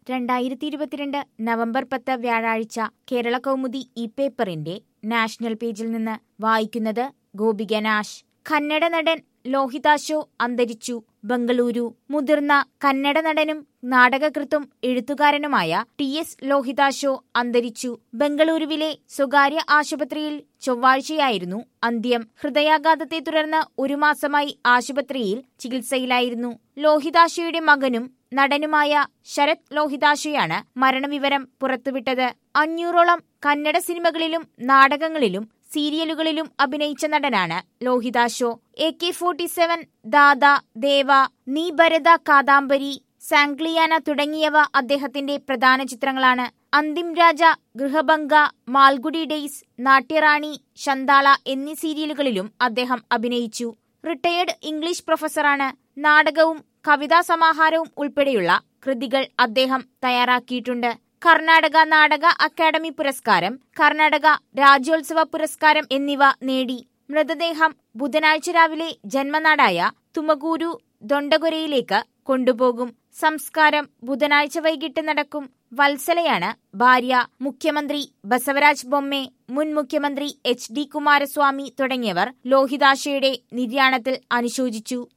രണ്ടായിരത്തി ഇരുപത്തിരണ്ട് നവംബർ പത്ത് വ്യാഴാഴ്ച കേരള കൗമുദി ഈ പേപ്പറിന്റെ നാഷണൽ പേജിൽ നിന്ന് വായിക്കുന്നത് ഗോപിക നാഷ് കന്നഡ നടൻ ലോഹിതാശോ അന്തരിച്ചു ബംഗളൂരു മുതിർന്ന കന്നഡ നടനും നാടകകൃത്തും എഴുത്തുകാരനുമായ ടി എസ് ലോഹിതാശോ അന്തരിച്ചു ബംഗളൂരുവിലെ സ്വകാര്യ ആശുപത്രിയിൽ ചൊവ്വാഴ്ചയായിരുന്നു അന്ത്യം ഹൃദയാഘാതത്തെ തുടർന്ന് ഒരു മാസമായി ആശുപത്രിയിൽ ചികിത്സയിലായിരുന്നു ലോഹിതാശയുടെ മകനും നടനുമായ ശരത് ലോഹിതാശയാണ് മരണവിവരം പുറത്തുവിട്ടത് അഞ്ഞൂറോളം കന്നഡ സിനിമകളിലും നാടകങ്ങളിലും സീരിയലുകളിലും അഭിനയിച്ച നടനാണ് Lohithashwa A K forty seven Dada ദേവ നീ ഭരത കാദാംബരി സാംഗ്ലിയാന തുടങ്ങിയവ അദ്ദേഹത്തിന്റെ പ്രധാന ചിത്രങ്ങളാണ് അന്തിം രാജ ഗൃഹഭംഗ മാൽഗുഡി ഡേയ്സ് നാട്യറാണി ശന്താള എന്നീ സീരിയലുകളിലും അദ്ദേഹം അഭിനയിച്ചു റിട്ടയേർഡ് ഇംഗ്ലീഷ് പ്രൊഫസറാണ് നാടകവും കവിതാ സമാഹാരവും ഉൾപ്പെടെയുള്ള കൃതികൾ അദ്ദേഹം തയ്യാറാക്കിയിട്ടുണ്ട് കർണാടക നാടക അക്കാദമി പുരസ്കാരം കർണാടക രാജ്യോത്സവ പുരസ്കാരം എന്നിവ നേടി മൃതദേഹം ബുധനാഴ്ച രാവിലെ ജന്മനാടായ തുമകൂരു ദൊണ്ടഗൊരയിലേക്ക് കൊണ്ടുപോകും സംസ്കാരം ബുധനാഴ്ച വൈകിട്ട് നടക്കും വത്സലയാണ് ഭാര്യ മുഖ്യമന്ത്രി ബസവരാജ് ബൊമ്മെ മുൻ മുഖ്യമന്ത്രി എച്ച് ഡി കുമാരസ്വാമി തുടങ്ങിയവർ ലോഹിതാശയുടെ നിര്യാണത്തിൽ അനുശോചിച്ചു